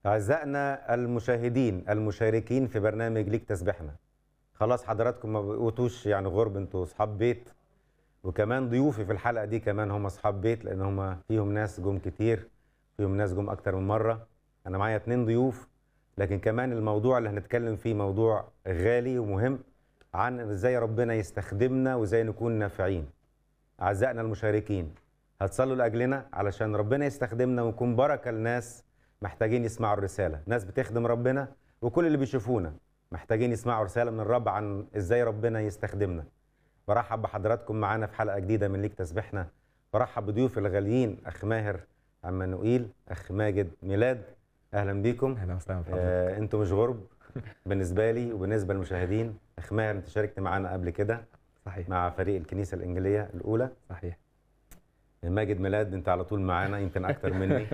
أعزائنا المشاهدين المشاركين في برنامج ليك تسبحنا خلاص حضراتكم ما بقوتوش يعني غرب انتوا اصحاب بيت وكمان ضيوفي في الحلقه دي كمان هم اصحاب بيت لان هم فيهم ناس جم كتير فيهم ناس جم اكتر من مره انا معايا اتنين ضيوف لكن كمان الموضوع اللي هنتكلم فيه موضوع غالي ومهم عن ازاي ربنا يستخدمنا وازاي نكون نافعين اعزائنا المشاركين هتصلوا لاجلنا علشان ربنا يستخدمنا ونكون بركه لناس محتاجين يسمعوا الرساله ناس بتخدم ربنا وكل اللي بيشوفونا محتاجين يسمعوا رساله من الرب عن ازاي ربنا يستخدمنا برحب بحضراتكم معانا في حلقه جديده من ليك تسبحنا برحب بضيوفي الغاليين اخ ماهر عمانوئيل اخ ماجد ميلاد اهلا بيكم اهلا وسهلا بحضرتك آه انتوا مش غرب بالنسبه لي وبالنسبه للمشاهدين اخ ماهر انت شاركت معانا قبل كده صحيح مع فريق الكنيسه الانجيليه الاولى صحيح ماجد ميلاد انت على طول معانا يمكن اكتر مني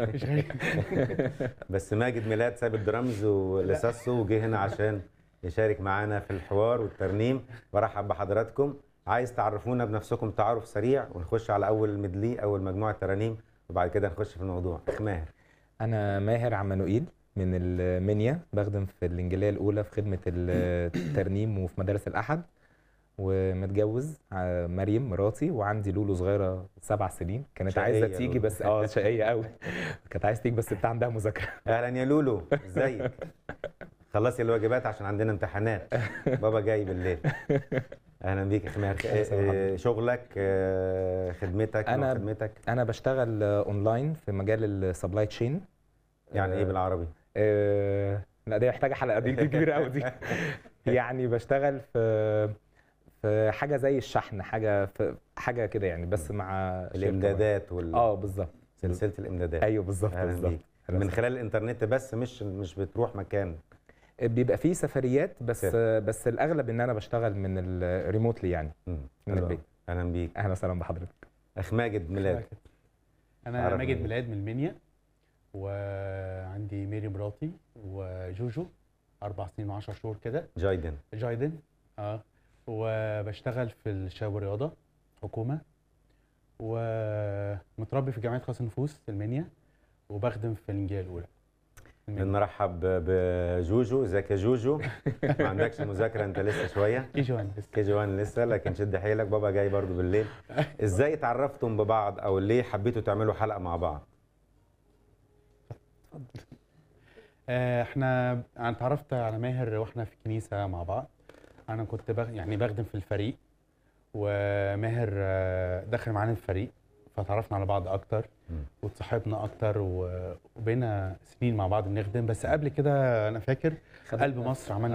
بس ماجد ميلاد ساب الدرامز ولساسه وجه هنا عشان يشارك معانا في الحوار والترنيم برحب بحضراتكم عايز تعرفونا بنفسكم تعارف سريع ونخش على اول ميدلي اول مجموعه ترانيم وبعد كده نخش في الموضوع اخ ماهر انا ماهر عمانوئيل من المنيا بخدم في الانجيليه الاولى في خدمه الترنيم وفي مدارس الاحد ومتجوز ع- مريم مراتي وعندي لولو صغيره سبع سنين كانت شقية عايزه تيجي لولو. بس اه شقيه قوي كانت عايزه تيجي بس بتاع عندها مذاكره اهلا يا لولو ازيك خلصي الواجبات عشان عندنا امتحانات بابا جاي بالليل اهلا بيك يا اخ ماهر أهلا وسهلا آه، شغلك آه، خدمتك أنا- نوع خدمتك انا بشتغل آه، اونلاين في مجال السبلاي تشين يعني ايه بالعربي آه، لا دي محتاجه حلقه دي, دي كبيره قوي دي يعني بشتغل في في حاجه زي الشحن حاجه في حاجه كده يعني بس مع شركة الامدادات وال اه بالظبط سلسله الامدادات ايوه بالظبط اهلا بالظبط بيك من خلال الانترنت بس مش مش بتروح مكان بيبقى فيه سفريات بس كده. بس الاغلب ان انا بشتغل من الريموتلي يعني مم. من حلو البيت. أوي. اهلا بيك اهلا وسهلا بحضرتك اخ ماجد ميلاد انا عرفني. ماجد ميلاد من المنيا وعندي ميري مراتي وجوجو اربع سنين وعشر شهور كده جايدن جايدن اه وبشتغل في الشباب والرياضه حكومه ومتربي في جامعه خاص النفوس في المنيا وبخدم في الانجيل الاولى المنيا. نرحب بجوجو ازيك يا جوجو ما عندكش مذاكره انت لسه شويه كي جوان بس كي جي 1 لسه لكن شد حيلك بابا جاي برضو بالليل ازاي اتعرفتم ببعض او ليه حبيتوا تعملوا حلقه مع بعض آه، احنا انا اتعرفت على ماهر واحنا في الكنيسه مع بعض انا كنت بغ... يعني بخدم في الفريق وماهر آه، دخل معانا الفريق فتعرفنا على بعض اكتر مم. وتصاحبنا اكتر و... وبقينا سنين مع بعض بنخدم بس قبل كده انا فاكر قلب مصر عملنا